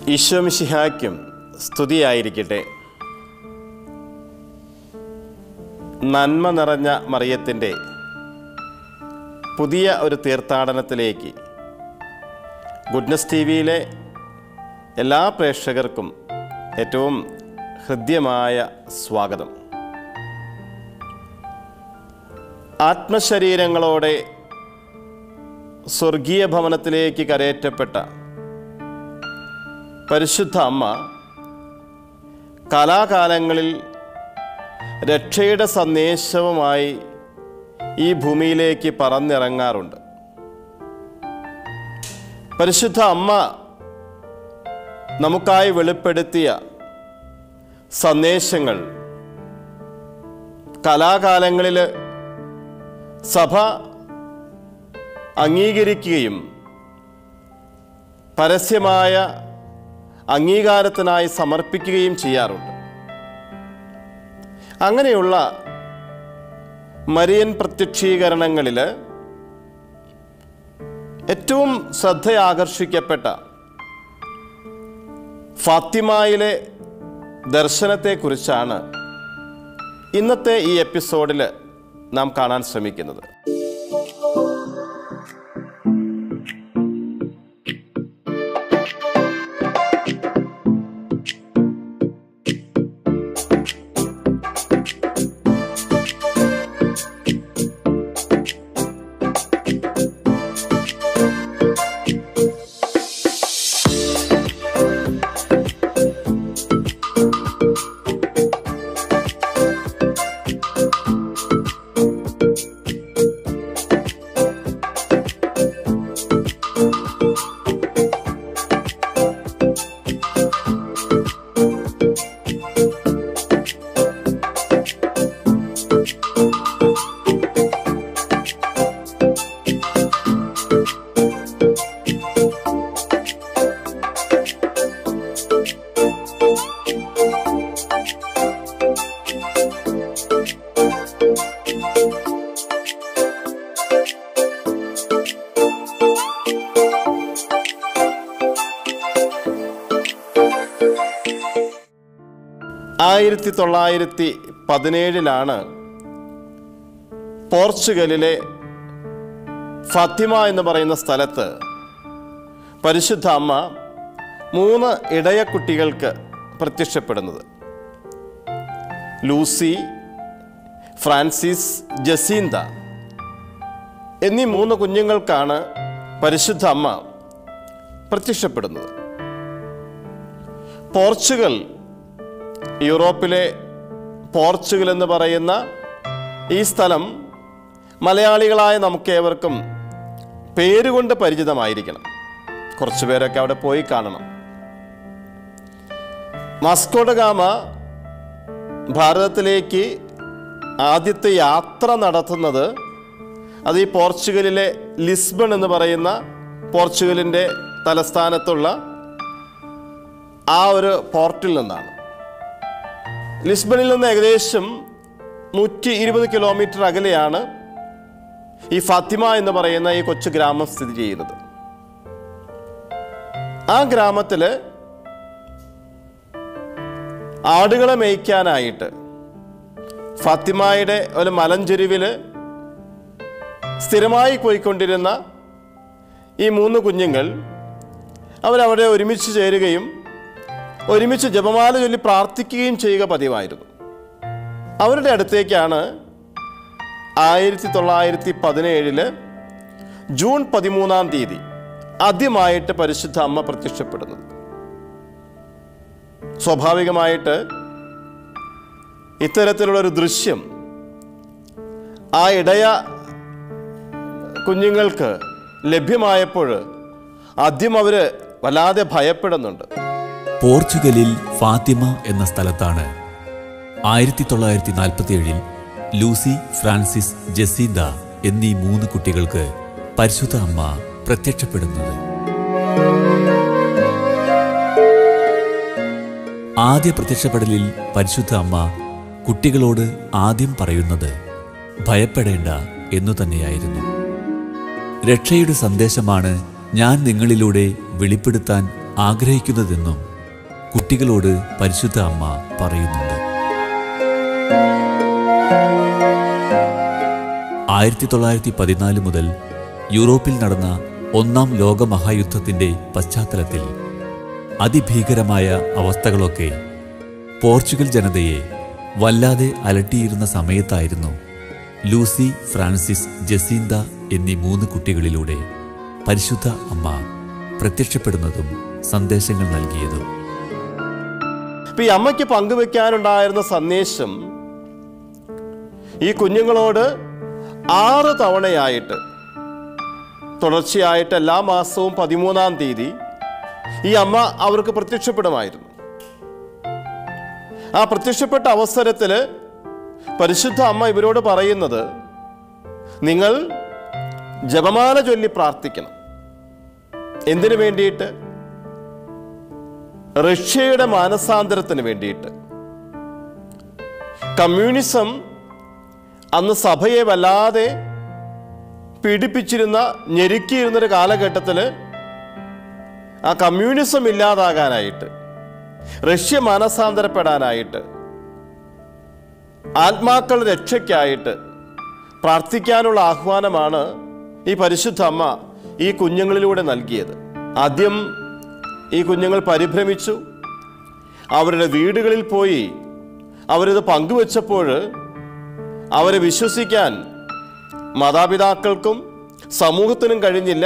ഈശോമിശിഹായ്ക്കും സ്തുതിയായിരിക്കട്ടെ നന്മ നിറഞ്ഞ മറിയത്തിൻ്റെ പുതിയ ഒരു തീർത്ഥാടനത്തിലേക്ക് ഗുഡ്നസ് ടി വിയിലെ എല്ലാ പ്രേക്ഷകർക്കും ഏറ്റവും ഹൃദ്യമായ സ്വാഗതം ആത്മശരീരങ്ങളോടെ സ്വർഗീയ ഭവനത്തിലേക്ക് കരയേറ്റപ്പെട്ട പരിശുദ്ധ അമ്മ കാലാകാലങ്ങളിൽ രക്ഷയുടെ സന്ദേശവുമായി ഈ ഭൂമിയിലേക്ക് പറന്നിറങ്ങാറുണ്ട് പരിശുദ്ധ അമ്മ നമുക്കായി വെളിപ്പെടുത്തിയ സന്ദേശങ്ങൾ കലാകാലങ്ങളിൽ സഭ അംഗീകരിക്കുകയും പരസ്യമായ അംഗീകാരത്തിനായി സമർപ്പിക്കുകയും ചെയ്യാറുണ്ട് അങ്ങനെയുള്ള മരിയൻ പ്രത്യക്ഷീകരണങ്ങളിൽ ഏറ്റവും ശ്രദ്ധയാകർഷിക്കപ്പെട്ട ഫാത്തിമായിലെ ദർശനത്തെക്കുറിച്ചാണ് ഇന്നത്തെ ഈ എപ്പിസോഡിൽ നാം കാണാൻ ശ്രമിക്കുന്നത് ആയിരത്തി തൊള്ളായിരത്തി പതിനേഴിലാണ് പോർച്ചുഗലിലെ ഫത്തിമ എന്ന് പറയുന്ന സ്ഥലത്ത് പരിശുദ്ധ അമ്മ മൂന്ന് ഇടയക്കുട്ടികൾക്ക് പ്രത്യക്ഷപ്പെടുന്നത് ലൂസി ഫ്രാൻസിസ് ജസീന്ത എന്നീ മൂന്ന് കുഞ്ഞുങ്ങൾക്കാണ് പരിശുദ്ധ അമ്മ പ്രത്യക്ഷപ്പെടുന്നത് പോർച്ചുഗൽ യൂറോപ്പിലെ പോർച്ചുഗൽ എന്ന് പറയുന്ന ഈ സ്ഥലം മലയാളികളായ നമുക്കേവർക്കും പേരുകൊണ്ട് പരിചിതമായിരിക്കണം കുറച്ച് പേരൊക്കെ അവിടെ പോയി കാണണം മാസ്കോഡ ഗാമ ഭാരതത്തിലേക്ക് ആദ്യത്തെ യാത്ര നടത്തുന്നത് അത് ഈ പോർച്ചുഗലിലെ ലിസ്ബൺ എന്ന് പറയുന്ന പോർച്ചുഗലിൻ്റെ തലസ്ഥാനത്തുള്ള ആ ഒരു പോർട്ടിൽ നിന്നാണ് ലിസ്ബണിൽ നിന്ന് ഏകദേശം നൂറ്റി ഇരുപത് കിലോമീറ്റർ അകലെയാണ് ഈ ഫാത്തിമ എന്ന് പറയുന്ന ഈ കൊച്ചു ഗ്രാമം സ്ഥിതി ചെയ്യുന്നത് ആ ഗ്രാമത്തിൽ ആടുകളെ മേയ്ക്കാനായിട്ട് ഫാത്തിമായുടെ ഒരു മലഞ്ചെരുവിൽ സ്ഥിരമായി പോയിക്കൊണ്ടിരുന്ന ഈ മൂന്ന് കുഞ്ഞുങ്ങൾ അവരവിടെ ഒരുമിച്ച് ചേരുകയും ഒരുമിച്ച് ജപമാല ചൊല്ലി പ്രാർത്ഥിക്കുകയും ചെയ്യുക പതിവായിരുന്നു അവരുടെ അടുത്തേക്കാണ് ആയിരത്തി തൊള്ളായിരത്തി പതിനേഴില് ജൂൺ പതിമൂന്നാം തീയതി ആദ്യമായിട്ട് പരിശുദ്ധ അമ്മ പ്രത്യക്ഷപ്പെടുന്നത് സ്വാഭാവികമായിട്ട് ഇത്തരത്തിലുള്ളൊരു ദൃശ്യം ആ ഇടയ കുഞ്ഞുങ്ങൾക്ക് ലഭ്യമായപ്പോൾ ആദ്യം അവർ വല്ലാതെ ഭയപ്പെടുന്നുണ്ട് പോർച്ചുഗലിൽ ഫാത്തിമ എന്ന സ്ഥലത്താണ് ആയിരത്തി തൊള്ളായിരത്തി നാൽപ്പത്തിയേഴിൽ ലൂസി ഫ്രാൻസിസ് ജസീന്ത എന്നീ മൂന്ന് കുട്ടികൾക്ക് പരിശുദ്ധ അമ്മ പ്രത്യക്ഷപ്പെടുന്നത് ആദ്യ പ്രത്യക്ഷപ്പെടലിൽ പരിശുദ്ധ അമ്മ കുട്ടികളോട് ആദ്യം പറയുന്നത് ഭയപ്പെടേണ്ട എന്നു തന്നെയായിരുന്നു രക്ഷയുടെ സന്ദേശമാണ് ഞാൻ നിങ്ങളിലൂടെ വെളിപ്പെടുത്താൻ ആഗ്രഹിക്കുന്നതെന്നും കുട്ടികളോട് പരിശുദ്ധ അമ്മ പറയുന്നുണ്ട് ആയിരത്തി തൊള്ളായിരത്തി പതിനാല് മുതൽ യൂറോപ്പിൽ നടന്ന ഒന്നാം ലോകമഹായുദ്ധത്തിന്റെ പശ്ചാത്തലത്തിൽ അതിഭീകരമായ അവസ്ഥകളൊക്കെ പോർച്ചുഗൽ ജനതയെ വല്ലാതെ അലട്ടിയിരുന്ന സമയത്തായിരുന്നു ലൂസി ഫ്രാൻസിസ് ജസീന്ത എന്നീ മൂന്ന് കുട്ടികളിലൂടെ പരിശുദ്ധ അമ്മ പ്രത്യക്ഷപ്പെടുന്നതും സന്ദേശങ്ങൾ നൽകിയതും ഇപ്പൊ ഈ അമ്മയ്ക്ക് പങ്കുവെക്കാനുണ്ടായിരുന്ന സന്ദേശം ഈ കുഞ്ഞുങ്ങളോട് ആറ് തവണയായിട്ട് തുടർച്ചയായിട്ട് എല്ലാ മാസവും പതിമൂന്നാം തീയതി ഈ അമ്മ അവർക്ക് പ്രത്യക്ഷപ്പെടുമായിരുന്നു ആ പ്രത്യക്ഷപ്പെട്ട അവസരത്തിൽ പരിശുദ്ധ അമ്മ ഇവരോട് പറയുന്നത് നിങ്ങൾ ജപമാല ചൊല്ലി പ്രാർത്ഥിക്കണം എന്തിനു വേണ്ടിയിട്ട് റഷ്യയുടെ മാനസാന്തരത്തിന് വേണ്ടിയിട്ട് കമ്മ്യൂണിസം അന്ന് സഭയെ വല്ലാതെ പീഡിപ്പിച്ചിരുന്ന ഞെരുക്കിയിരുന്നൊരു കാലഘട്ടത്തിൽ ആ കമ്മ്യൂണിസം ഇല്ലാതാകാനായിട്ട് റഷ്യ മാനസാന്തരപ്പെടാനായിട്ട് ആത്മാക്കളുടെ രക്ഷയ്ക്കായിട്ട് പ്രാർത്ഥിക്കാനുള്ള ആഹ്വാനമാണ് ഈ പരിശുദ്ധ അമ്മ ഈ കുഞ്ഞുങ്ങളിലൂടെ നൽകിയത് ആദ്യം ഈ കുഞ്ഞുങ്ങൾ പരിഭ്രമിച്ചു അവരുടെ വീടുകളിൽ പോയി അവരിത് പങ്കുവച്ചപ്പോൾ അവരെ വിശ്വസിക്കാൻ മാതാപിതാക്കൾക്കും സമൂഹത്തിനും കഴിഞ്ഞില്ല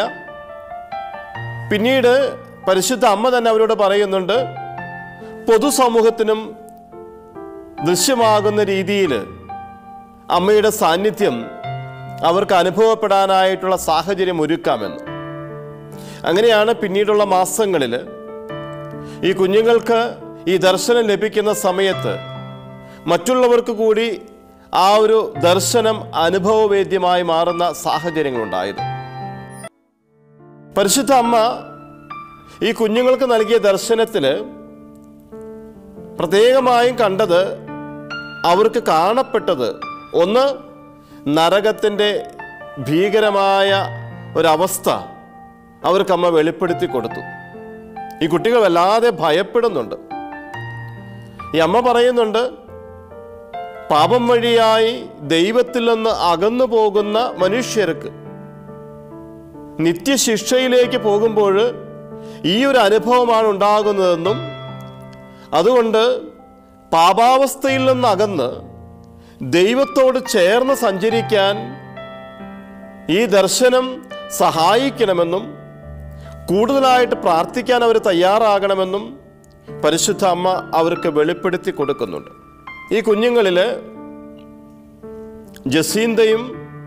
പിന്നീട് പരിശുദ്ധ അമ്മ തന്നെ അവരോട് പറയുന്നുണ്ട് പൊതുസമൂഹത്തിനും ദൃശ്യമാകുന്ന രീതിയിൽ അമ്മയുടെ സാന്നിധ്യം അവർക്ക് അനുഭവപ്പെടാനായിട്ടുള്ള സാഹചര്യം ഒരുക്കാമെന്ന് അങ്ങനെയാണ് പിന്നീടുള്ള മാസങ്ങളിൽ ഈ കുഞ്ഞുങ്ങൾക്ക് ഈ ദർശനം ലഭിക്കുന്ന സമയത്ത് മറ്റുള്ളവർക്ക് കൂടി ആ ഒരു ദർശനം അനുഭവവേദ്യമായി മാറുന്ന സാഹചര്യങ്ങളുണ്ടായത് പരിശുദ്ധ അമ്മ ഈ കുഞ്ഞുങ്ങൾക്ക് നൽകിയ ദർശനത്തിൽ പ്രത്യേകമായും കണ്ടത് അവർക്ക് കാണപ്പെട്ടത് ഒന്ന് നരകത്തിൻ്റെ ഭീകരമായ ഒരവസ്ഥ അവർക്ക് അമ്മ വെളിപ്പെടുത്തി കൊടുത്തു ഈ കുട്ടികൾ വല്ലാതെ ഭയപ്പെടുന്നുണ്ട് ഈ അമ്മ പറയുന്നുണ്ട് പാപം വഴിയായി ദൈവത്തിൽ നിന്ന് അകന്നു പോകുന്ന മനുഷ്യർക്ക് നിത്യശിക്ഷയിലേക്ക് പോകുമ്പോൾ ഈ ഒരു അനുഭവമാണ് ഉണ്ടാകുന്നതെന്നും അതുകൊണ്ട് പാപാവസ്ഥയിൽ നിന്ന് അകന്ന് ദൈവത്തോട് ചേർന്ന് സഞ്ചരിക്കാൻ ഈ ദർശനം സഹായിക്കണമെന്നും കൂടുതലായിട്ട് പ്രാർത്ഥിക്കാൻ അവർ തയ്യാറാകണമെന്നും പരിശുദ്ധ അമ്മ അവർക്ക് വെളിപ്പെടുത്തി കൊടുക്കുന്നുണ്ട് ഈ കുഞ്ഞുങ്ങളിൽ ജസീന്തയും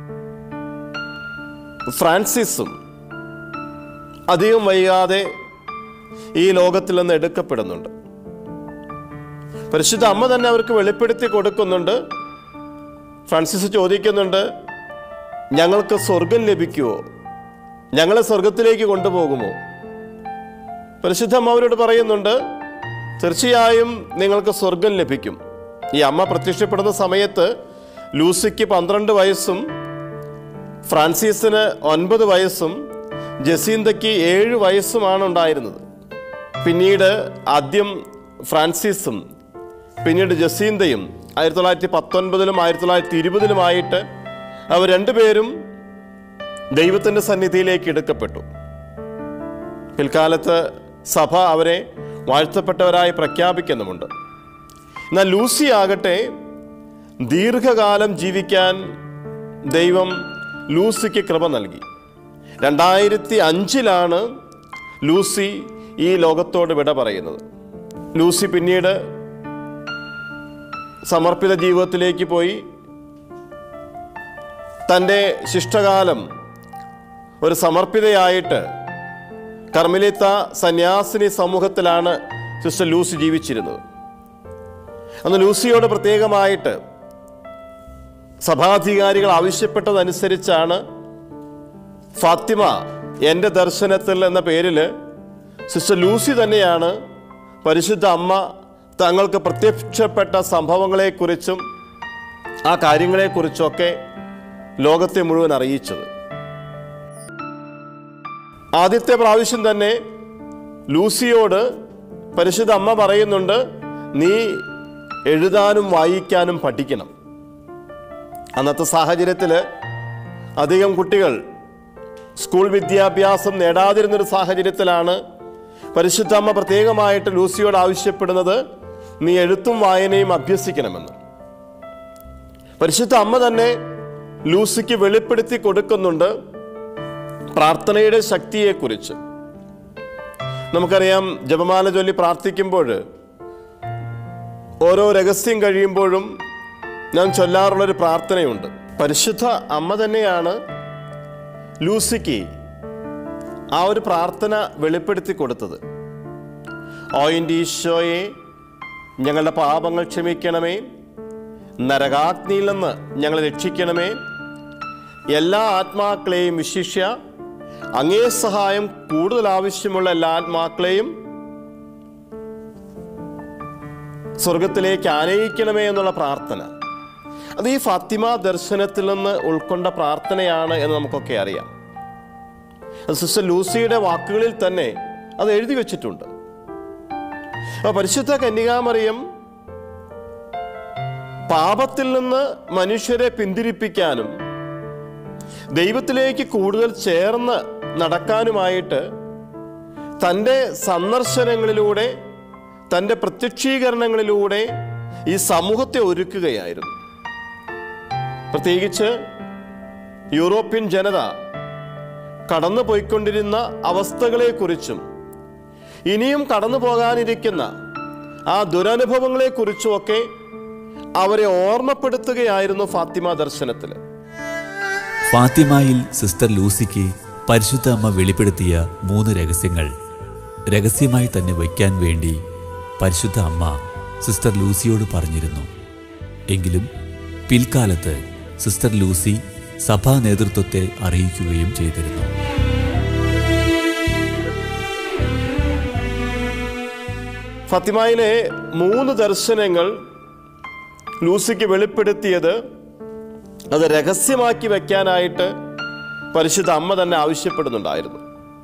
ഫ്രാൻസിസും അധികം വൈകാതെ ഈ ലോകത്തിൽ നിന്ന് എടുക്കപ്പെടുന്നുണ്ട് പരിശുദ്ധ അമ്മ തന്നെ അവർക്ക് വെളിപ്പെടുത്തി കൊടുക്കുന്നുണ്ട് ഫ്രാൻസിസ് ചോദിക്കുന്നുണ്ട് ഞങ്ങൾക്ക് സ്വർഗം ലഭിക്കുമോ ഞങ്ങളെ സ്വർഗത്തിലേക്ക് കൊണ്ടുപോകുമോ പരിശുദ്ധ അമ്മ അവരോട് പറയുന്നുണ്ട് തീർച്ചയായും നിങ്ങൾക്ക് സ്വർഗം ലഭിക്കും ഈ അമ്മ പ്രത്യക്ഷപ്പെടുന്ന സമയത്ത് ലൂസിക്ക് പന്ത്രണ്ട് വയസ്സും ഫ്രാൻസിസിന് ഒൻപത് വയസ്സും ജസീന്തയ്ക്ക് ഏഴ് വയസ്സുമാണ് ഉണ്ടായിരുന്നത് പിന്നീട് ആദ്യം ഫ്രാൻസിസും പിന്നീട് ജസീന്തയും ആയിരത്തി തൊള്ളായിരത്തി പത്തൊൻപതിലും ആയിരത്തി തൊള്ളായിരത്തി ഇരുപതിലുമായിട്ട് അവർ രണ്ടുപേരും ദൈവത്തിൻ്റെ സന്നിധിയിലേക്ക് എടുക്കപ്പെട്ടു പിൽക്കാലത്ത് സഭ അവരെ വാഴ്ത്തപ്പെട്ടവരായി പ്രഖ്യാപിക്കുന്നുമുണ്ട് എന്നാൽ ലൂസി ആകട്ടെ ദീർഘകാലം ജീവിക്കാൻ ദൈവം ലൂസിക്ക് കൃപ നൽകി രണ്ടായിരത്തി അഞ്ചിലാണ് ലൂസി ഈ ലോകത്തോട് വിട പറയുന്നത് ലൂസി പിന്നീട് സമർപ്പിത ജീവിതത്തിലേക്ക് പോയി തൻ്റെ ശിഷ്ടകാലം ഒരു സമർപ്പിതയായിട്ട് കർമ്മലിത്ത സന്യാസിനി സമൂഹത്തിലാണ് സിസ്റ്റർ ലൂസി ജീവിച്ചിരുന്നത് അന്ന് ലൂസിയോട് പ്രത്യേകമായിട്ട് സഭാധികാരികൾ ആവശ്യപ്പെട്ടതനുസരിച്ചാണ് ഫാത്തിമ എൻ്റെ ദർശനത്തിൽ എന്ന പേരിൽ സിസ്റ്റർ ലൂസി തന്നെയാണ് പരിശുദ്ധ അമ്മ തങ്ങൾക്ക് പ്രത്യക്ഷപ്പെട്ട സംഭവങ്ങളെക്കുറിച്ചും ആ കാര്യങ്ങളെക്കുറിച്ചൊക്കെ ലോകത്തെ മുഴുവൻ അറിയിച്ചത് ആദ്യത്തെ പ്രാവശ്യം തന്നെ ലൂസിയോട് പരിശുദ്ധ അമ്മ പറയുന്നുണ്ട് നീ എഴുതാനും വായിക്കാനും പഠിക്കണം അന്നത്തെ സാഹചര്യത്തിൽ അധികം കുട്ടികൾ സ്കൂൾ വിദ്യാഭ്യാസം നേടാതിരുന്നൊരു സാഹചര്യത്തിലാണ് പരിശുദ്ധ അമ്മ പ്രത്യേകമായിട്ട് ലൂസിയോട് ആവശ്യപ്പെടുന്നത് നീ എഴുത്തും വായനയും അഭ്യസിക്കണമെന്ന് പരിശുദ്ധ അമ്മ തന്നെ ലൂസിക്ക് വെളിപ്പെടുത്തി കൊടുക്കുന്നുണ്ട് പ്രാർത്ഥനയുടെ ശക്തിയെക്കുറിച്ച് നമുക്കറിയാം ജപമാല ചൊല്ലി പ്രാർത്ഥിക്കുമ്പോൾ ഓരോ രഹസ്യം കഴിയുമ്പോഴും ഞാൻ ചൊല്ലാറുള്ളൊരു പ്രാർത്ഥനയുണ്ട് പരിശുദ്ധ അമ്മ തന്നെയാണ് ലൂസിക്ക് ആ ഒരു പ്രാർത്ഥന വെളിപ്പെടുത്തി കൊടുത്തത് ഓയിൻ്റെ ഈശോയെ ഞങ്ങളുടെ പാപങ്ങൾ ക്ഷമിക്കണമേ നരകാഗ്നിയിൽ നിന്ന് ഞങ്ങളെ രക്ഷിക്കണമേ എല്ലാ ആത്മാക്കളെയും വിശിഷ്യ അങ്ങേ സഹായം കൂടുതൽ ആവശ്യമുള്ള എല്ലാ ആത്മാക്കളെയും സ്വർഗത്തിലേക്ക് ആനയിക്കണമേ എന്നുള്ള പ്രാർത്ഥന അത് ഈ ഫാത്തിമ ദർശനത്തിൽ നിന്ന് ഉൾക്കൊണ്ട പ്രാർത്ഥനയാണ് എന്ന് നമുക്കൊക്കെ അറിയാം അത് സിസ്റ്റർ ലൂസിയുടെ വാക്കുകളിൽ തന്നെ അത് എഴുതി വെച്ചിട്ടുണ്ട് അപ്പൊ പരിശുദ്ധ കന്യകാമറിയം പാപത്തിൽ നിന്ന് മനുഷ്യരെ പിന്തിരിപ്പിക്കാനും ദൈവത്തിലേക്ക് കൂടുതൽ ചേർന്ന് നടക്കാനുമായിട്ട് തൻ്റെ സന്ദർശനങ്ങളിലൂടെ തൻ്റെ പ്രത്യക്ഷീകരണങ്ങളിലൂടെ ഈ സമൂഹത്തെ ഒരുക്കുകയായിരുന്നു പ്രത്യേകിച്ച് യൂറോപ്യൻ ജനത കടന്നു പോയിക്കൊണ്ടിരുന്ന അവസ്ഥകളെക്കുറിച്ചും ഇനിയും കടന്നു പോകാനിരിക്കുന്ന ആ ദുരനുഭവങ്ങളെക്കുറിച്ചുമൊക്കെ അവരെ ഓർമ്മപ്പെടുത്തുകയായിരുന്നു ഫാത്തിമ ദർശനത്തിൽ ഫാത്തിമായിൽ സിസ്റ്റർ ലൂസിക്ക് പരിശുദ്ധ അമ്മ വെളിപ്പെടുത്തിയ മൂന്ന് രഹസ്യങ്ങൾ രഹസ്യമായി തന്നെ വയ്ക്കാൻ വേണ്ടി പരിശുദ്ധ അമ്മ സിസ്റ്റർ ലൂസിയോട് പറഞ്ഞിരുന്നു എങ്കിലും പിൽക്കാലത്ത് സിസ്റ്റർ ലൂസി സഭാ നേതൃത്വത്തെ അറിയിക്കുകയും ചെയ്തിരുന്നു ഫത്തിമായിലെ മൂന്ന് ദർശനങ്ങൾ ലൂസിക്ക് വെളിപ്പെടുത്തിയത് അത് രഹസ്യമാക്കി വെക്കാനായിട്ട് പരിശുദ്ധ അമ്മ തന്നെ ആവശ്യപ്പെടുന്നുണ്ടായിരുന്നു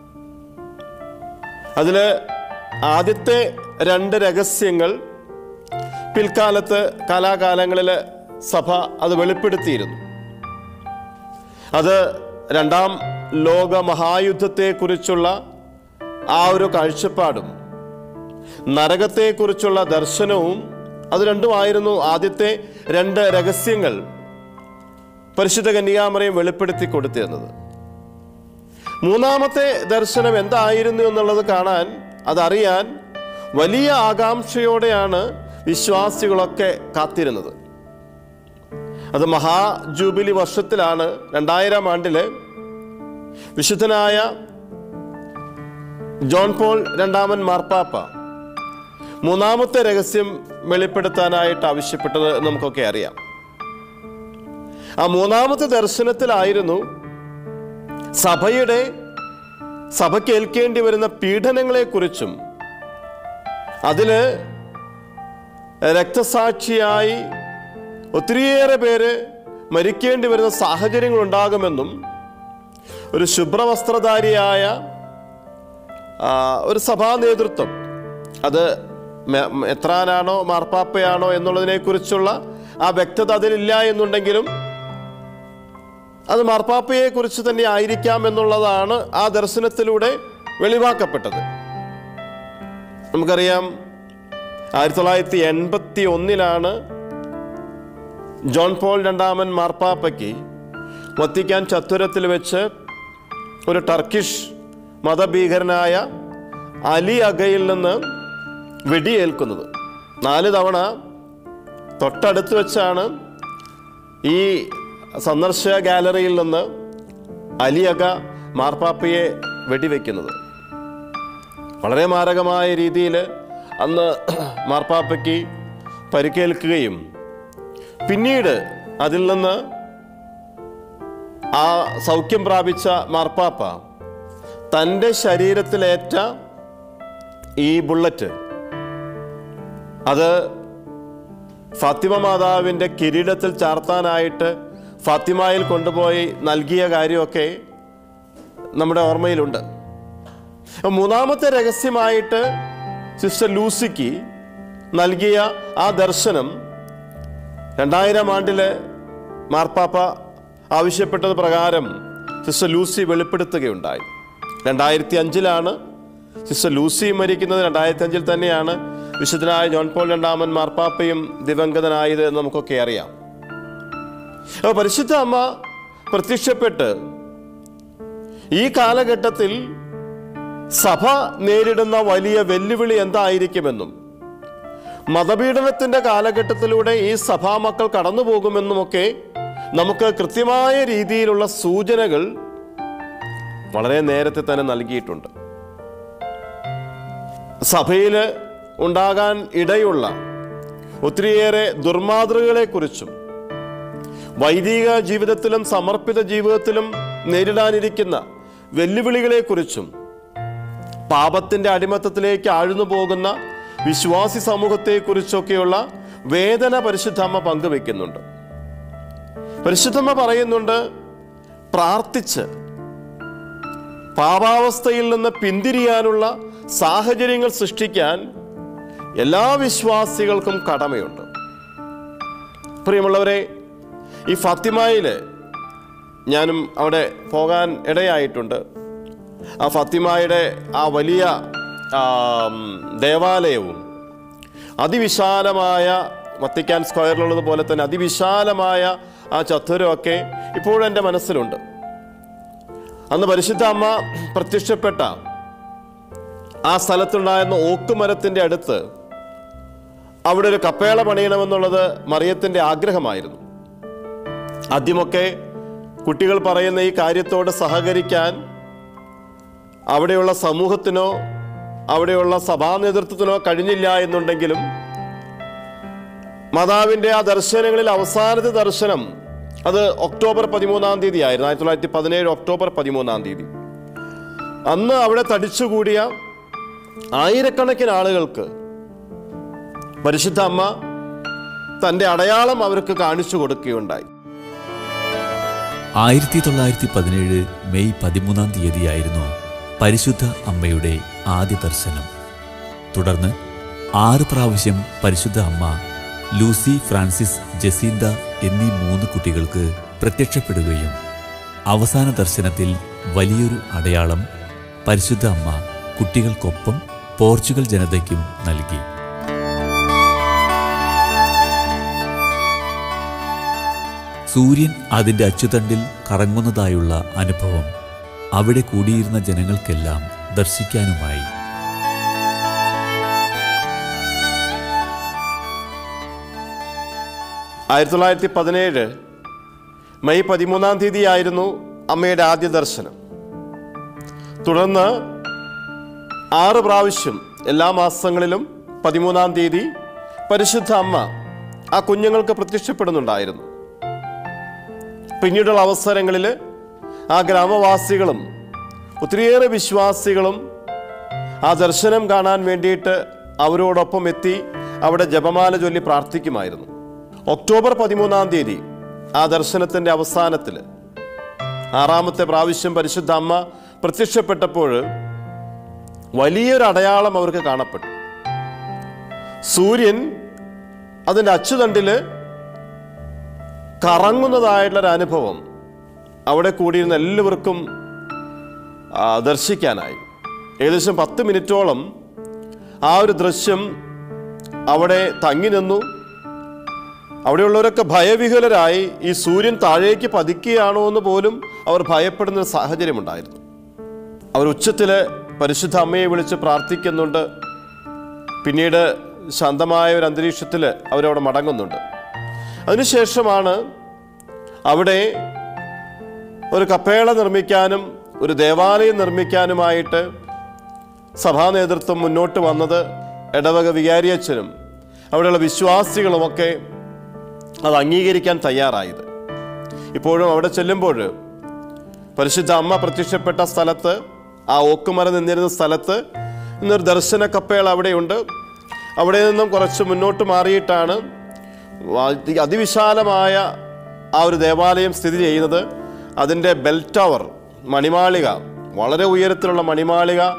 അതിൽ ആദ്യത്തെ രണ്ട് രഹസ്യങ്ങൾ പിൽക്കാലത്ത് കാലാകാലങ്ങളിൽ സഭ അത് വെളിപ്പെടുത്തിയിരുന്നു അത് രണ്ടാം ലോക മഹായുദ്ധത്തെക്കുറിച്ചുള്ള ആ ഒരു കാഴ്ചപ്പാടും നരകത്തെക്കുറിച്ചുള്ള ദർശനവും അത് രണ്ടുമായിരുന്നു ആദ്യത്തെ രണ്ട് രഹസ്യങ്ങൾ പരിശുദ്ധ കന്യാമറയും വെളിപ്പെടുത്തി കൊടുത്തിരുന്നത് മൂന്നാമത്തെ ദർശനം എന്തായിരുന്നു എന്നുള്ളത് കാണാൻ അതറിയാൻ വലിയ ആകാംക്ഷയോടെയാണ് വിശ്വാസികളൊക്കെ കാത്തിരുന്നത് അത് മഹാജൂബിലി വർഷത്തിലാണ് രണ്ടായിരം ആണ്ടില് വിശുദ്ധനായ ജോൺ പോൾ രണ്ടാമൻ മാർപ്പാപ്പ മൂന്നാമത്തെ രഹസ്യം വെളിപ്പെടുത്താനായിട്ട് ആവശ്യപ്പെട്ടത് നമുക്കൊക്കെ അറിയാം ആ മൂന്നാമത്തെ ദർശനത്തിലായിരുന്നു സഭയുടെ സഭയ്ക്ക് ഏൽക്കേണ്ടി വരുന്ന പീഡനങ്ങളെക്കുറിച്ചും അതില് രക്തസാക്ഷിയായി ഒത്തിരിയേറെ പേര് മരിക്കേണ്ടി വരുന്ന സാഹചര്യങ്ങൾ ഉണ്ടാകുമെന്നും ഒരു ശുഭ്രവസ്ത്രധാരിയായ ആ, ഒരു സഭാ നേതൃത്വം അത് മെ- എത്രാനാണോ മാർപ്പാപ്പയാണോ എന്നുള്ളതിനെക്കുറിച്ചുള്ള ആ വ്യക്തത അതിലില്ല എന്നുണ്ടെങ്കിലും അത് മാർപ്പാപ്പയെ കുറിച്ച് തന്നെ ആയിരിക്കാം എന്നുള്ളതാണ് ആ ദർശനത്തിലൂടെ വെളിവാക്കപ്പെട്ടത് നമുക്കറിയാം ആയിരത്തി തൊള്ളായിരത്തി എൺപത്തി ഒന്നിലാണ് ജോൺ പോൾ രണ്ടാമൻ മാർപ്പാപ്പയ്ക്ക് വത്തിക്കാൻ ചത്തുരത്തിൽ വെച്ച് ഒരു ടർക്കിഷ് മതഭീകരനായ അലി അഗയിൽ നിന്ന് വെടിയേൽക്കുന്നത് നാല് തവണ തൊട്ടടുത്ത് വെച്ചാണ് ഈ സന്ദർശക ഗാലറിയിൽ നിന്ന് അലി അഗ മാർപ്പാപ്പയെ വെടിവെക്കുന്നത് വളരെ മാരകമായ രീതിയിൽ അന്ന് മാർപ്പാപ്പയ്ക്ക് പരിക്കേൽക്കുകയും പിന്നീട് അതിൽ നിന്ന് ആ സൗഖ്യം പ്രാപിച്ച മാർപ്പാപ്പ തൻ്റെ ശരീരത്തിലേറ്റ ഈ ബുള്ളറ്റ് അത് ഫാത്തിമ മാതാവിൻ്റെ കിരീടത്തിൽ ചാർത്താനായിട്ട് ഫാത്തിമയിൽ കൊണ്ടുപോയി നൽകിയ കാര്യമൊക്കെ നമ്മുടെ ഓർമ്മയിലുണ്ട് അപ്പോൾ മൂന്നാമത്തെ രഹസ്യമായിട്ട് സിസ്റ്റർ ലൂസിക്ക് നൽകിയ ആ ദർശനം രണ്ടായിരം ആണ്ടില് മാർപ്പാപ്പ ആവശ്യപ്പെട്ടത് പ്രകാരം സിസ്റ്റർ ലൂസി വെളിപ്പെടുത്തുകയുണ്ടായി രണ്ടായിരത്തി അഞ്ചിലാണ് സിസ്റ്റർ ലൂസി മരിക്കുന്നത് രണ്ടായിരത്തി അഞ്ചിൽ തന്നെയാണ് വിശുദ്ധനായ ജോൺ പോൾ രണ്ടാമൻ മാർപ്പാപ്പയും ദിവംഗതനായത് എന്ന് നമുക്കൊക്കെ അറിയാം അപ്പോൾ പരിശുദ്ധ അമ്മ പ്രത്യക്ഷപ്പെട്ട് ഈ കാലഘട്ടത്തിൽ സഭ നേരിടുന്ന വലിയ വെല്ലുവിളി എന്തായിരിക്കുമെന്നും മതപീഡനത്തിന്റെ കാലഘട്ടത്തിലൂടെ ഈ സഭാമക്കൾ കടന്നു പോകുമെന്നുമൊക്കെ നമുക്ക് കൃത്യമായ രീതിയിലുള്ള സൂചനകൾ വളരെ നേരത്തെ തന്നെ നൽകിയിട്ടുണ്ട് സഭയിൽ ഉണ്ടാകാൻ ഇടയുള്ള ഒത്തിരിയേറെ ദുർമാതൃകളെക്കുറിച്ചും വൈദിക ജീവിതത്തിലും സമർപ്പിത ജീവിതത്തിലും നേരിടാനിരിക്കുന്ന വെല്ലുവിളികളെക്കുറിച്ചും പാപത്തിന്റെ അടിമത്തത്തിലേക്ക് ആഴ്ന്നു പോകുന്ന വിശ്വാസി സമൂഹത്തെക്കുറിച്ചൊക്കെയുള്ള വേദന പരിശുദ്ധമ്മ പങ്കുവെക്കുന്നുണ്ട് പരിശുദ്ധമ്മ പറയുന്നുണ്ട് പ്രാർത്ഥിച്ച് പാപാവസ്ഥയിൽ നിന്ന് പിന്തിരിയാനുള്ള സാഹചര്യങ്ങൾ സൃഷ്ടിക്കാൻ എല്ലാ വിശ്വാസികൾക്കും കടമയുണ്ട് പ്രിയമുള്ളവരെ ഈ ഫാത്തിമയില് ഞാനും അവിടെ പോകാൻ ഇടയായിട്ടുണ്ട് ആ ഫാത്തിമയുടെ ആ വലിയ ആം, ദേവാലയവും അതിവിശാലമായ വത്തിക്കാൻ സ്ക്വയറിലുള്ളത് പോലെ തന്നെ അതിവിശാലമായ ആ ചത്തുരമൊക്കെ ഇപ്പോഴും എൻ്റെ മനസ്സിലുണ്ട് അന്ന് പരിശുദ്ധ അമ്മ പ്രത്യക്ഷപ്പെട്ട ആ സ്ഥലത്തുണ്ടായിരുന്ന ഓക്കുമരത്തിൻ്റെ അടുത്ത് അവിടെ ഒരു കപ്പേള പണിയണമെന്നുള്ളത് മറിയത്തിൻ്റെ ആഗ്രഹമായിരുന്നു ആദ്യമൊക്കെ കുട്ടികൾ പറയുന്ന ഈ കാര്യത്തോട് സഹകരിക്കാൻ അവിടെയുള്ള സമൂഹത്തിനോ അവിടെയുള്ള സഭാ നേതൃത്വത്തിനോ കഴിഞ്ഞില്ല എന്നുണ്ടെങ്കിലും മാതാവിൻ്റെ ആ ദർശനങ്ങളിൽ അവസാനത്തെ ദർശനം അത് ഒക്ടോബർ പതിമൂന്നാം തീയതി ആയിരുന്നു ആയിരത്തി തൊള്ളായിരത്തി പതിനേഴ് ഒക്ടോബർ പതിമൂന്നാം തീയതി അന്ന് അവിടെ തടിച്ചുകൂടിയ ആയിരക്കണക്കിന് ആളുകൾക്ക് പരിശുദ്ധ അമ്മ തൻ്റെ അടയാളം അവർക്ക് കാണിച്ചു കൊടുക്കുകയുണ്ടായി ആയിരത്തി തൊള്ളായിരത്തി പതിനേഴ് മെയ് പതിമൂന്നാം തീയതിയായിരുന്നു പരിശുദ്ധ അമ്മയുടെ ആദ്യ ദർശനം തുടർന്ന് ആറ് പ്രാവശ്യം പരിശുദ്ധ അമ്മ ലൂസി ഫ്രാൻസിസ് ജസീന്ത എന്നീ മൂന്ന് കുട്ടികൾക്ക് പ്രത്യക്ഷപ്പെടുകയും അവസാന ദർശനത്തിൽ വലിയൊരു അടയാളം പരിശുദ്ധ അമ്മ കുട്ടികൾക്കൊപ്പം പോർച്ചുഗൽ ജനതയ്ക്കും നൽകി സൂര്യൻ അതിൻ്റെ അച്ചുതണ്ടിൽ കറങ്ങുന്നതായുള്ള അനുഭവം അവിടെ കൂടിയിരുന്ന ജനങ്ങൾക്കെല്ലാം ദർശിക്കാനുമായി ആയിരത്തി തൊള്ളായിരത്തി പതിനേഴ് മെയ് പതിമൂന്നാം തീയതിയായിരുന്നു അമ്മയുടെ ആദ്യ ദർശനം തുടർന്ന് ആറ് പ്രാവശ്യം എല്ലാ മാസങ്ങളിലും പതിമൂന്നാം തീയതി പരിശുദ്ധ അമ്മ ആ കുഞ്ഞുങ്ങൾക്ക് പ്രത്യക്ഷപ്പെടുന്നുണ്ടായിരുന്നു പിന്നീടുള്ള അവസരങ്ങളിൽ ആ ഗ്രാമവാസികളും ഒത്തിരിയേറെ വിശ്വാസികളും ആ ദർശനം കാണാൻ വേണ്ടിയിട്ട് അവരോടൊപ്പം എത്തി അവിടെ ജപമാല ചൊല്ലി പ്രാർത്ഥിക്കുമായിരുന്നു ഒക്ടോബർ പതിമൂന്നാം തീയതി ആ ദർശനത്തിൻ്റെ അവസാനത്തിൽ ആറാമത്തെ പ്രാവശ്യം പരിശുദ്ധ അമ്മ പ്രത്യക്ഷപ്പെട്ടപ്പോൾ വലിയൊരു അടയാളം അവർക്ക് കാണപ്പെട്ടു സൂര്യൻ അതിൻ്റെ അച്ചുതണ്ടില് കറങ്ങുന്നതായിട്ടുള്ളൊരു അനുഭവം അവിടെ കൂടിയിരുന്ന എല്ലാവർക്കും ആ, ദർശിക്കാനായി ഏകദേശം പത്ത് മിനിറ്റോളം ആ ഒരു ദൃശ്യം അവിടെ തങ്ങി നിന്നു അവിടെയുള്ളവരൊക്കെ ഭയവിഹുലരായി ഈ സൂര്യൻ താഴേക്ക് പതിക്കുകയാണോ എന്ന് പോലും അവർ ഭയപ്പെടുന്ന ഒരു സാഹചര്യമുണ്ടായിരുന്നു അവർ ഉച്ചത്തിൽ പരിശുദ്ധ അമ്മയെ വിളിച്ച് പ്രാർത്ഥിക്കുന്നുണ്ട് പിന്നീട് ശാന്തമായ ഒരു അന്തരീക്ഷത്തിൽ അവരവിടെ മടങ്ങുന്നുണ്ട് അതിനുശേഷമാണ് അവിടെ ഒരു കപ്പേള നിർമ്മിക്കാനും ഒരു ദേവാലയം നിർമ്മിക്കാനുമായിട്ട് സഭാ നേതൃത്വം മുന്നോട്ട് വന്നത് ഇടവക വികാരിയച്ഛനും അവിടെയുള്ള വിശ്വാസികളുമൊക്കെ അത് അംഗീകരിക്കാൻ തയ്യാറായത് ഇപ്പോഴും അവിടെ ചെല്ലുമ്പോൾ പരിശുദ്ധ അമ്മ പ്രത്യക്ഷപ്പെട്ട സ്ഥലത്ത് ആ ഓക്കുമരം നിന്നിരുന്ന സ്ഥലത്ത് ഇന്നൊരു ദർശന കപ്പേൾ അവിടെയുണ്ട് അവിടെ നിന്നും കുറച്ച് മുന്നോട്ട് മാറിയിട്ടാണ് അതി- അതിവിശാലമായ ആ ഒരു ദേവാലയം സ്ഥിതി ചെയ്യുന്നത് അതിൻ്റെ ബെൽ ടവർ മണിമാളിക വളരെ ഉയരത്തിലുള്ള മണിമാളിക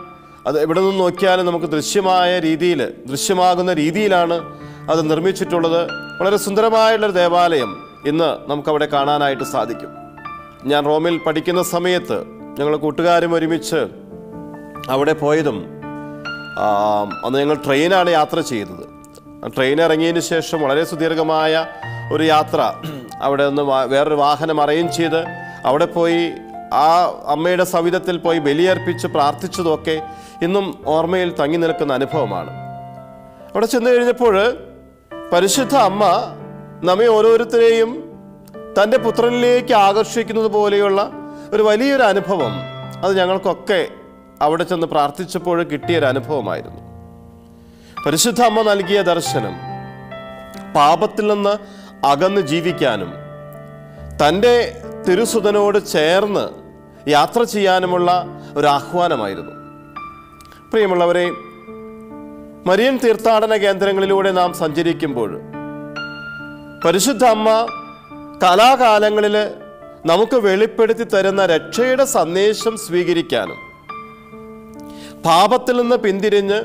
അത് എവിടെ നിന്ന് നോക്കിയാലും നമുക്ക് ദൃശ്യമായ രീതിയിൽ ദൃശ്യമാകുന്ന രീതിയിലാണ് അത് നിർമ്മിച്ചിട്ടുള്ളത് വളരെ സുന്ദരമായുള്ളൊരു ദേവാലയം ഇന്ന് നമുക്കവിടെ കാണാനായിട്ട് സാധിക്കും ഞാൻ റോമിൽ പഠിക്കുന്ന സമയത്ത് ഞങ്ങൾ കൂട്ടുകാരും ഒരുമിച്ച് അവിടെ പോയതും ആ, അന്ന് ഞങ്ങൾ ട്രെയിനാണ് യാത്ര ചെയ്തത് ട്രെയിൻ ഇറങ്ങിയതിന് ശേഷം വളരെ സുദീർഘമായ ഒരു യാത്ര അവിടെ നിന്ന് വാ- വേറൊരു വാഹനം അറേഞ്ച് ചെയ്ത് അവിടെ പോയി ആ അമ്മയുടെ സവിധത്തിൽ പോയി ബലിയർപ്പിച്ച് പ്രാർത്ഥിച്ചതൊക്കെ ഇന്നും ഓർമ്മയിൽ തങ്ങി നിൽക്കുന്ന അനുഭവമാണ് അവിടെ ചെന്ന് കഴിഞ്ഞപ്പോൾ പരിശുദ്ധ അമ്മ നമ്മെ ഓരോരുത്തരെയും തൻ്റെ പുത്രനിലേക്ക് ആകർഷിക്കുന്നത് പോലെയുള്ള ഒരു വലിയൊരു അനുഭവം അത് ഞങ്ങൾക്കൊക്കെ അവിടെ ചെന്ന് പ്രാർത്ഥിച്ചപ്പോൾ കിട്ടിയൊരു അനുഭവമായിരുന്നു പരിശുദ്ധ അമ്മ നൽകിയ ദർശനം പാപത്തിൽ നിന്ന് അകന്ന് ജീവിക്കാനും തൻ്റെ തിരുസുതനോട് ചേർന്ന് യാത്ര ചെയ്യാനുമുള്ള ഒരു ആഹ്വാനമായിരുന്നു പ്രിയമുള്ളവരെ മരിയൻ തീർത്ഥാടന കേന്ദ്രങ്ങളിലൂടെ നാം സഞ്ചരിക്കുമ്പോൾ പരിശുദ്ധ അമ്മ കലാകാലങ്ങളിൽ നമുക്ക് വെളിപ്പെടുത്തി തരുന്ന രക്ഷയുടെ സന്ദേശം സ്വീകരിക്കാനും പാപത്തിൽ നിന്ന് പിന്തിരിഞ്ഞ്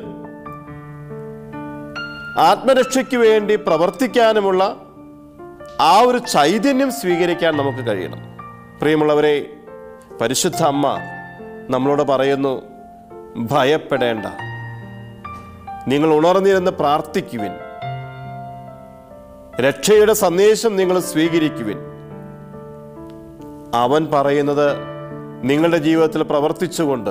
ആത്മരക്ഷയ്ക്ക് വേണ്ടി പ്രവർത്തിക്കാനുമുള്ള ആ ഒരു ചൈതന്യം സ്വീകരിക്കാൻ നമുക്ക് കഴിയണം പ്രിയമുള്ളവരെ പരിശുദ്ധ അമ്മ നമ്മളോട് പറയുന്നു ഭയപ്പെടേണ്ട നിങ്ങൾ ഉണർന്നിരുന്ന് പ്രാർത്ഥിക്കുവിൻ രക്ഷയുടെ സന്ദേശം നിങ്ങൾ സ്വീകരിക്കുവിൻ അവൻ പറയുന്നത് നിങ്ങളുടെ ജീവിതത്തിൽ പ്രവർത്തിച്ചുകൊണ്ട്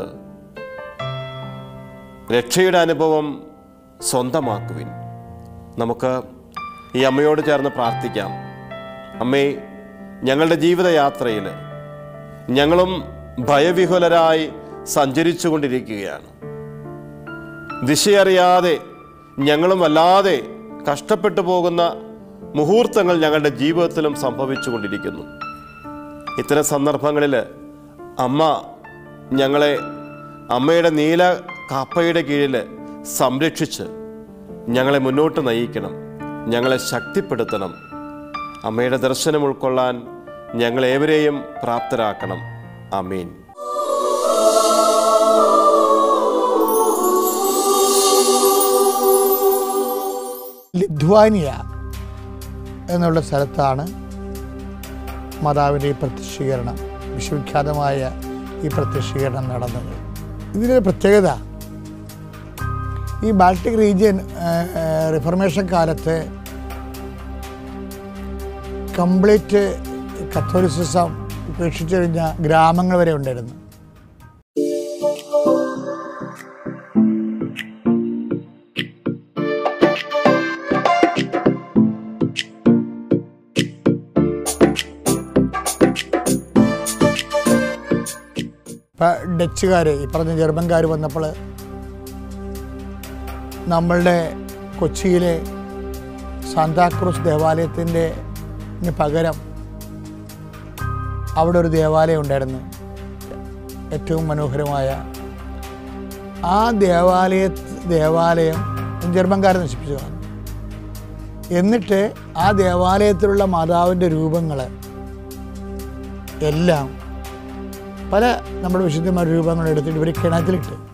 രക്ഷയുടെ അനുഭവം സ്വന്തമാക്കുവിൻ നമുക്ക് ഈ അമ്മയോട് ചേർന്ന് പ്രാർത്ഥിക്കാം അമ്മേ ഞങ്ങളുടെ ജീവിതയാത്രയിൽ ഞങ്ങളും ഭയവിഹുലരായി സഞ്ചരിച്ചു കൊണ്ടിരിക്കുകയാണ് ദിശയറിയാതെ ഞങ്ങളും വല്ലാതെ കഷ്ടപ്പെട്ടു പോകുന്ന മുഹൂർത്തങ്ങൾ ഞങ്ങളുടെ ജീവിതത്തിലും സംഭവിച്ചു കൊണ്ടിരിക്കുന്നു ഇത്തരം സന്ദർഭങ്ങളിൽ അമ്മ ഞങ്ങളെ അമ്മയുടെ നീല കാപ്പയുടെ കീഴിൽ സംരക്ഷിച്ച് ഞങ്ങളെ മുന്നോട്ട് നയിക്കണം ഞങ്ങളെ ശക്തിപ്പെടുത്തണം അമ്മയുടെ ദർശനം ഉൾക്കൊള്ളാൻ ഞങ്ങളേവരെയും പ്രാപ്തരാക്കണം അമീൻ ലിധ്വാനിയ എന്നുള്ള സ്ഥലത്താണ് മാതാവിൻ്റെ ഈ പ്രത്യക്ഷീകരണം വിശ്വവിഖ്യാതമായ ഈ പ്രത്യക്ഷീകരണം നടന്നത് ഇതിനൊരു പ്രത്യേകത ഈ ബാൾട്ടിക് റീജിയൻ റിഫർമേഷൻ കാലത്ത് കംപ്ലീറ്റ് കത്തോലിസിസം ഉപേക്ഷിച്ചു കഴിഞ്ഞ ഗ്രാമങ്ങൾ വരെ ഉണ്ടായിരുന്നു ഇപ്പം ഡച്ചുകാർ ഈ പറഞ്ഞ ജർമ്മൻകാർ വന്നപ്പോൾ നമ്മളുടെ കൊച്ചിയിലെ സാന്താക്രൂസ് ദേവാലയത്തിൻ്റെ പകരം അവിടെ ഒരു ദേവാലയം ഉണ്ടായിരുന്നു ഏറ്റവും മനോഹരമായ ആ ദേവാലയ ദേവാലയം ജർമ്മൻകാർ നശിപ്പിച്ചു കളഞ്ഞു എന്നിട്ട് ആ ദേവാലയത്തിലുള്ള മാതാവിൻ്റെ രൂപങ്ങൾ എല്ലാം പല നമ്മുടെ വിശുദ്ധന്മാരുടെ രൂപങ്ങൾ എടുത്തിട്ട് ഇവർ കിണറ്റിലിട്ട്